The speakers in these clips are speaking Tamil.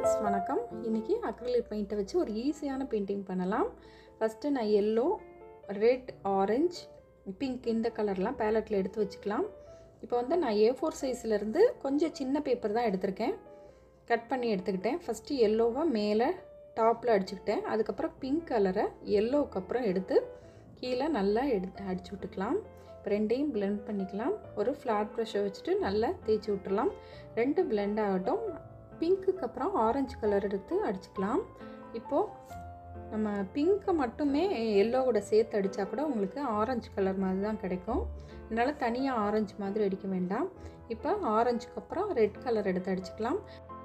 ஃப்ரெண்ட்ஸ் வணக்கம் இன்றைக்கி அக்ரிலிக் பெயிண்ட்டை வச்சு ஒரு ஈஸியான பெயிண்டிங் பண்ணலாம் ஃபஸ்ட்டு நான் எல்லோ ரெட் ஆரஞ்சு பிங்க் இந்த கலர்லாம் பேலட்டில் எடுத்து வச்சுக்கலாம் இப்போ வந்து நான் ஏ ஃபோர் சைஸ்லேருந்து கொஞ்சம் சின்ன பேப்பர் தான் எடுத்திருக்கேன் கட் பண்ணி எடுத்துக்கிட்டேன் ஃபஸ்ட்டு எல்லோவை மேலே டாப்பில் அடிச்சுக்கிட்டேன் அதுக்கப்புறம் பிங்க் கலரை எல்லோவுக்கு அப்புறம் எடுத்து கீழே நல்லா எடு அடிச்சு விட்டுக்கலாம் இப்போ ரெண்டையும் பிளெண்ட் பண்ணிக்கலாம் ஒரு ஃப்ளாட் ப்ரஷ்ஷை வச்சுட்டு நல்லா தேய்ச்சி விட்டுறலாம் ரெண்டு பிளெண்ட் ஆகட்டும் பிங்க்குக்கு அப்புறம் ஆரஞ்சு கலர் எடுத்து அடிச்சுக்கலாம் இப்போது நம்ம பிங்க்கை மட்டுமே எல்லோவோட சேர்த்து அடித்தா கூட உங்களுக்கு ஆரஞ்சு கலர் மாதிரி தான் கிடைக்கும் அதனால் தனியாக ஆரஞ்சு மாதிரி அடிக்க வேண்டாம் இப்போ ஆரஞ்சுக்கு அப்புறம் ரெட் கலர் எடுத்து அடிச்சுக்கலாம்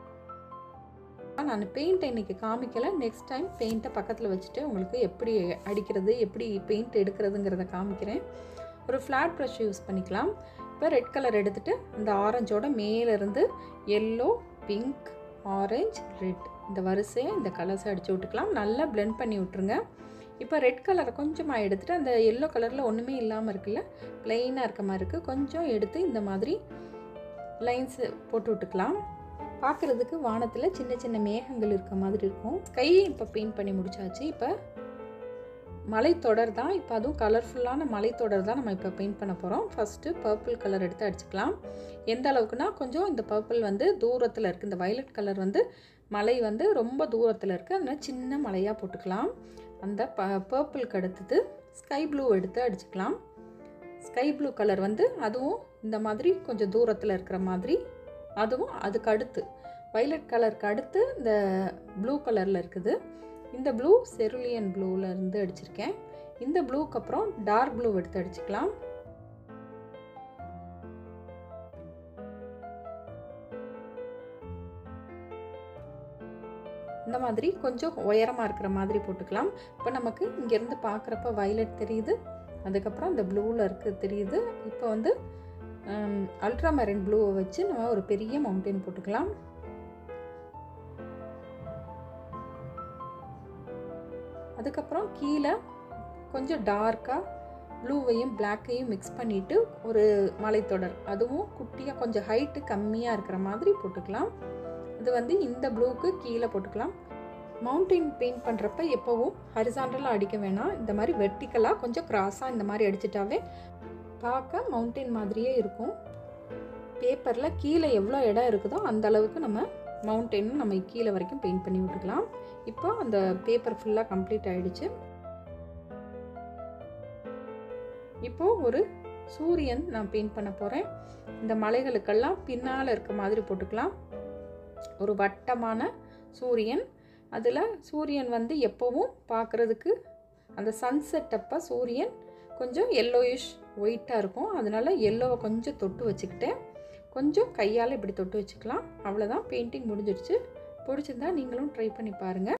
நான் பெயிண்ட்டை இன்றைக்கி காமிக்கலை நெக்ஸ்ட் டைம் பெயிண்ட்டை பக்கத்தில் வச்சுட்டு உங்களுக்கு எப்படி அடிக்கிறது எப்படி பெயிண்ட் எடுக்கிறதுங்கிறத காமிக்கிறேன் ஒரு ஃப்ளாட் ப்ரஷ் யூஸ் பண்ணிக்கலாம் இப்போ ரெட் கலர் எடுத்துகிட்டு இந்த ஆரஞ்சோட மேலேருந்து எல்லோ பிங்க் ஆரஞ்ச் ரெட் இந்த வரிசையை இந்த கலர்ஸை அடித்து விட்டுக்கலாம் நல்லா பிளெண்ட் பண்ணி விட்ருங்க இப்போ ரெட் கலரை கொஞ்சமாக எடுத்துகிட்டு அந்த எல்லோ கலரில் ஒன்றுமே இல்லாமல் இருக்குல்ல ப்ளைனாக இருக்க மாதிரி இருக்குது கொஞ்சம் எடுத்து இந்த மாதிரி லைன்ஸு போட்டு விட்டுக்கலாம் பார்க்குறதுக்கு வானத்தில் சின்ன சின்ன மேகங்கள் இருக்க மாதிரி இருக்கும் கை இப்போ பெயிண்ட் பண்ணி முடிச்சாச்சு இப்போ மலைத்தொடர் தான் இப்போ அதுவும் கலர்ஃபுல்லான மலைத்தொடர் தான் நம்ம இப்போ பெயிண்ட் பண்ண போகிறோம் ஃபஸ்ட்டு பர்பிள் கலர் எடுத்து அடிச்சுக்கலாம் எந்த அளவுக்குனா கொஞ்சம் இந்த பர்பிள் வந்து தூரத்தில் இருக்குது இந்த வயலட் கலர் வந்து மலை வந்து ரொம்ப தூரத்தில் இருக்குது அதனால் சின்ன மலையாக போட்டுக்கலாம் அந்த ப பர்பிளுக்கு அடுத்தது ஸ்கை ப்ளூ எடுத்து அடிச்சுக்கலாம் ஸ்கை ப்ளூ கலர் வந்து அதுவும் இந்த மாதிரி கொஞ்சம் தூரத்தில் இருக்கிற மாதிரி அதுவும் அதுக்கு அடுத்து வயலட் கலருக்கு அடுத்து இந்த ப்ளூ கலரில் இருக்குது இந்த ப்ளூ செருலியன் ப்ளூவில் இருந்து அடிச்சிருக்கேன் இந்த ப்ளூக்கு அப்புறம் டார்க் ப்ளூ எடுத்து அடிச்சுக்கலாம் இந்த மாதிரி கொஞ்சம் உயரமாக இருக்கிற மாதிரி போட்டுக்கலாம் இப்போ நமக்கு இங்கேருந்து பார்க்குறப்ப வயலட் தெரியுது அதுக்கப்புறம் இந்த ப்ளூவில் இருக்குது தெரியுது இப்போ வந்து அல்ட்ரா மெரின் ப்ளூவை வச்சு நம்ம ஒரு பெரிய மவுண்டைன் போட்டுக்கலாம் அதுக்கப்புறம் கீழே கொஞ்சம் டார்க்காக ப்ளூவையும் பிளாக்கையும் மிக்ஸ் பண்ணிவிட்டு ஒரு மலைத்தொடர் அதுவும் குட்டியாக கொஞ்சம் ஹைட்டு கம்மியாக இருக்கிற மாதிரி போட்டுக்கலாம் அது வந்து இந்த ப்ளூக்கு கீழே போட்டுக்கலாம் மவுண்டெயின் பெயிண்ட் பண்ணுறப்ப எப்போவும் ஹரிசாண்டலாக அடிக்க வேணாம் இந்த மாதிரி வெர்டிக்கலாக கொஞ்சம் க்ராஸாக இந்த மாதிரி அடிச்சிட்டாவே பார்க்க மவுண்டெயின் மாதிரியே இருக்கும் பேப்பரில் கீழே எவ்வளோ இடம் இருக்குதோ அந்த அளவுக்கு நம்ம மவுண்டெயினும் நம்ம கீழே வரைக்கும் பெயிண்ட் பண்ணி விட்டுக்கலாம் இப்போ அந்த பேப்பர் ஃபுல்லாக கம்ப்ளீட் ஆகிடுச்சு இப்போது ஒரு சூரியன் நான் பெயிண்ட் பண்ண போகிறேன் இந்த மலைகளுக்கெல்லாம் பின்னால் இருக்க மாதிரி போட்டுக்கலாம் ஒரு வட்டமான சூரியன் அதில் சூரியன் வந்து எப்போவும் பார்க்குறதுக்கு அந்த சன்செட் அப்போ சூரியன் கொஞ்சம் எல்லோயிஷ் ஒயிட்டாக இருக்கும் அதனால் எல்லோவை கொஞ்சம் தொட்டு வச்சுக்கிட்டேன் கொஞ்சம் கையால் இப்படி தொட்டு வச்சுக்கலாம் அவ்வளோதான் பெயிண்டிங் முடிஞ்சிடுச்சு பிடிச்சிருந்தா நீங்களும் ட்ரை பண்ணி பாருங்கள்